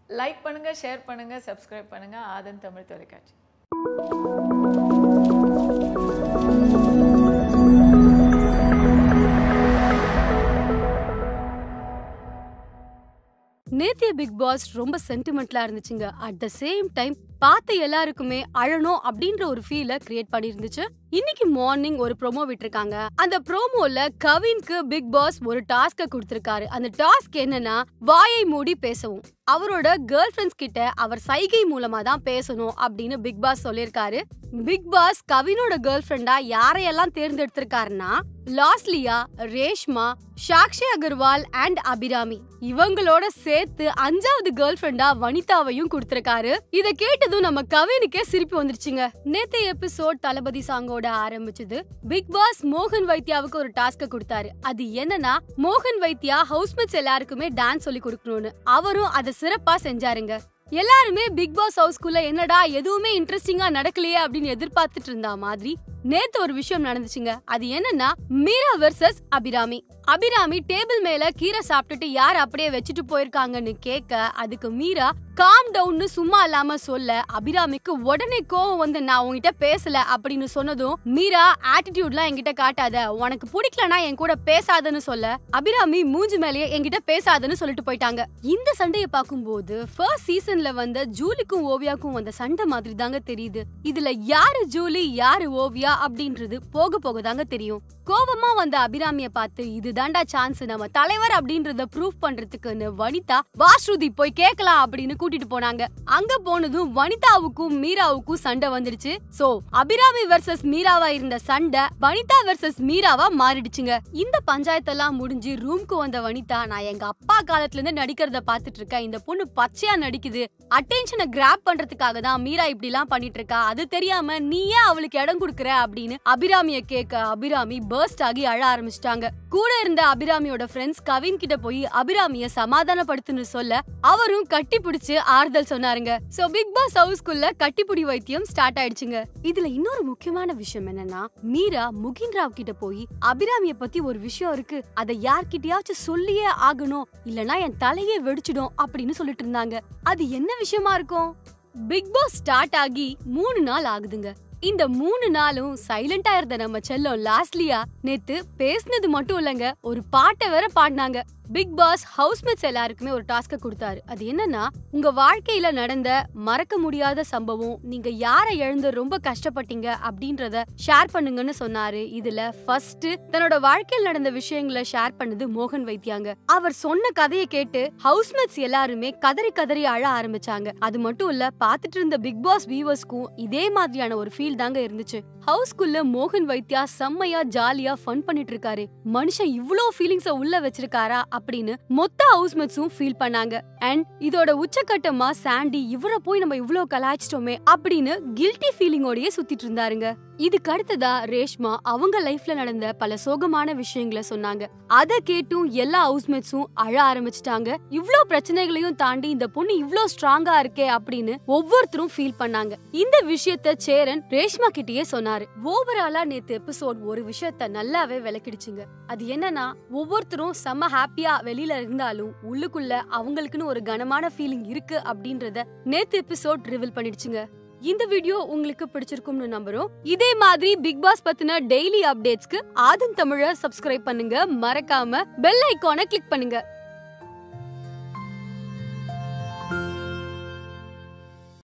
like பண்ணுங்க share பண்ணுங்க subscribe பண்ணுங்க ஆதன் தமிழ் தொலைக்காட்சி நேத்திய பிக் பாஸ் ரொம்ப சென்டிமெண்ட்லா இருந்துச்சுங்க அட் த சேம் டைம் பார்த்த எல்லாருக்குமே அழணும் அப்படின்ற ஒரு ஃபீலை கிரியேட் பண்ணிருந்துச்சு இன்னைக்கு மார்னிங் ஒரு ப்ரோமோ விட்டிருக்காங்க அந்த ப்ரோமோல கவின்க்கு பிக் பாஸ் ஒரு டாஸ்க கொடுத்திருக்காரு அந்த டாஸ்க் என்னன்னா வாயை மூடி பேசவும் அவரோட கேர்ள் ஃபிரெண்ட்ஸ் கிட்ட அவர் சைகை மூலமா தான் பேசணும் அப்படின்னு பிக் பாஸ் சொல்லியிருக்காரு பிக் பாஸ் கவினோட கேர்ள் ஃபிரெண்டா யாரையெல்லாம் தேர்ந்தெடுத்திருக்காருன்னா லாஸ்லியா ரேஷ்மா சாக்ஷி அகர்வால் அண்ட் அபிராமி இவங்களோட சேர்த்து அஞ்சாவது கேர்ள் ஃபிரெண்டா வனிதாவையும் கொடுத்திருக்காரு இத கேட்டதும் நம்ம கவினுக்கே சிரிப்பு வந்துருச்சுங்க நேத்து எபிசோட் தளபதி சாங்கோட ஆரம்பிச்சது பிக் பாஸ் மோகன் வைத்யாவுக்கு ஒரு டாஸ்க கொடுத்தாரு அது என்னன்னா மோகன் வைத்யா ஹவுஸ்மேட்ஸ் எல்லாருக்குமே டான்ஸ் சொல்லி கொடுக்கணும்னு அவரும் அதை சிறப்பா செஞ்சாருங்க எல்லாருமே பிக் பாஸ் ஹவுஸ்குள்ள என்னடா எதுவுமே இன்ட்ரெஸ்டிங்கா நடக்கலையே அப்படின்னு எதிர்பார்த்துட்டு இருந்தா மாதிரி நேத்து ஒரு விஷயம் நடந்துச்சுங்க அது என்னன்னா மீரா வெர்சஸ் அபிராமி அபிராமி டேபிள் மேல கீரை சாப்பிட்டுட்டு யார் அப்படியே வச்சுட்டு போயிருக்காங்கன்னு கேட்க அதுக்கு மீரா காம் டவுன்னு சும்மா இல்லாம சொல்ல அபிராமிக்கு உடனே கோவம் வந்து நான் உன்கிட்ட பேசல அப்படின்னு சொன்னதும் மீரா ஆட்டிடியூட்லாம் என்கிட்ட காட்டாத உனக்கு பிடிக்கலனா என் கூட பேசாதன்னு சொல்ல அபிராமி மூஞ்சி மேலேயே என்கிட்ட பேசாதன்னு சொல்லிட்டு போயிட்டாங்க இந்த சண்டையை பார்க்கும்போது ஃபர்ஸ்ட் சீசன்ல வந்த ஜூலிக்கும் ஓவியாக்கும் வந்த சண்டை மாதிரி தாங்க தெரியுது இதுல யாரு ஜூலி யாரு ஓவியா அப்படின்றது போக போக தாங்க தெரியும் கோபமா வந்த அபிராமிய பார்த்து இதுதான்டா சான்ஸ் நம்ம தலைவர் அப்படின்றத ப்ரூவ் பண்றதுக்குன்னு வனிதா வாஸ்ருதி போய் கேட்கலாம் அப்படின்னு கூட்டிட்டு போனாங்க அங்க போனதும் வனிதாவுக்கும் மீராவுக்கும் சண்டை வந்துடுச்சு சோ அபிராமி வெர்சஸ் மீராவா இருந்த சண்டை வனிதா வெர்சஸ் மீராவா மாறிடுச்சுங்க இந்த பஞ்சாயத்தெல்லாம் முடிஞ்சு ரூம்க்கு வந்த வனிதா நான் எங்க அப்பா காலத்துல இருந்து நடிக்கிறத பாத்துட்டு இருக்கேன் இந்த பொண்ணு பச்சையா நடிக்குது அட்டென்ஷனை கிராப் பண்றதுக்காக தான் மீரா இப்படி எல்லாம் பண்ணிட்டு இருக்கா அது தெரியாம நீ ஏன் அவளுக்கு இடம் கொடுக்குற அப்படின்னு அபிராமிய கேட்க அபிராமி பர்ஸ்ட் ஆகி அழ ஆரம்பிச்சிட்டாங்க கூட இருந்த அபிராமியோட ஃப்ரெண்ட்ஸ் கவின் கிட்ட போய் அபிராமிய சமாதானப்படுத்துன்னு சொல்ல அவரும் கட்டி பிடிச்சு ஆறுதல் சொன்னாருங்க சோ பிக் பாஸ் ஹவுஸ்குள்ள கட்டிப்புடி வைத்தியம் ஸ்டார்ட் ஆயிடுச்சுங்க இதுல இன்னொரு முக்கியமான விஷயம் என்னன்னா மீரா முகின் ராவ் கிட்ட போய் அபிராமிய பத்தி ஒரு விஷயம் இருக்கு அதை யார்கிட்டயாச்சும் சொல்லியே ஆகணும் இல்லனா என் தலையே வெடிச்சிடும் அப்படின்னு சொல்லிட்டு இருந்தாங்க அது என்ன விஷயமா இருக்கும் பிக் பாஸ் ஸ்டார்ட் ஆகி மூணு நாள் ஆகுதுங்க இந்த மூணு நாளும் சைலண்டா இருந்த நம்ம செல்லம் லாஸ்ட்லியா நேத்து பேசினது மட்டும் இல்லங்க ஒரு பாட்டை வேற பாடினாங்க பிக் பாஸ் ஹவுஸ்மேட்ஸ் எல்லாருக்குமே ஒரு டாஸ்க கொடுத்தாரு அது என்னன்னா உங்க வாழ்க்கையில நடந்த மறக்க முடியாத சம்பவம் நீங்க யாரை இழந்து ரொம்ப கஷ்டப்பட்டீங்க அப்படின்றத ஷேர் பண்ணுங்கன்னு சொன்னாரு இதுல ஃபர்ஸ்ட் தன்னோட வாழ்க்கையில் நடந்த விஷயங்களை ஷேர் பண்ணது மோகன் வைத்தியாங்க அவர் சொன்ன கதையை கேட்டு ஹவுஸ்மேட்ஸ் எல்லாருமே கதறி கதறி அழ ஆரம்பிச்சாங்க அது மட்டும் இல்ல பாத்துட்டு இருந்த பிக் பாஸ் வியூவர்ஸ்க்கும் இதே மாதிரியான ஒரு ஃபீல் தாங்க இருந்துச்சு ஹவுஸ்குள்ள மோகன் வைத்தியா செம்மையா ஜாலியா ஃபன் பண்ணிட்டு இருக்காரு மனுஷன் இவ்ளோ ஃபீலிங்ஸ உள்ள வச்சிருக்காரா அப்படின்னு மொத்த ஹவுஸ்மேட்ஸும் ஃபீல் பண்ணாங்க அண்ட் இதோட உச்சக்கட்டமா சாண்டி இவரை போய் நம்ம இவ்ளோ கலாய்ச்சிட்டோமே அப்படின்னு கில்ட்டி ஃபீலிங்கோடயே சுத்திட்டு இருந்தாருங்க இதுக்கு அடுத்ததா ரேஷ்மா அவங்க லைஃப்ல நடந்த பல சோகமான விஷயங்களை சொன்னாங்க அத கேட்டும் எல்லா ஹவுஸ்மேட்ஸும் அழ ஆரம்பிச்சிட்டாங்க இவ்ளோ பிரச்சனைகளையும் தாண்டி இந்த பொண்ணு இவ்ளோ ஸ்ட்ராங்கா இருக்கே அப்படின்னு ஒவ்வொருத்தரும் ஃபீல் பண்ணாங்க இந்த விஷயத்த சேரன் ரேஷ்மா கிட்டயே சொன்னாரு ஓவராலா நேத்து எபிசோட் ஒரு விஷயத்த நல்லாவே விளக்கிடுச்சுங்க அது என்னன்னா ஒவ்வொருத்தரும் செம்ம ஹாப்பியா வெளியில இருந்தாலும் உள்ளுக்குள்ள அவங்களுக்குன்னு ஒரு கனமான ஃபீலிங் இருக்கு அப்படின்றத நேத்து எபிசோட் ரிவீல் பண்ணிடுச்சுங்க இந்த வீடியோ உங்களுக்கு பிடிச்சிருக்கும்னு நம்புறோம் இதே மாதிரி பிக் பாஸ் பத்தின டெய்லி அப்டேட்ஸ்க்கு ஆதன் தமிழ சப்ஸ்கிரைப் பண்ணுங்க மறக்காம பெல் ஐகானை கிளிக் பண்ணுங்க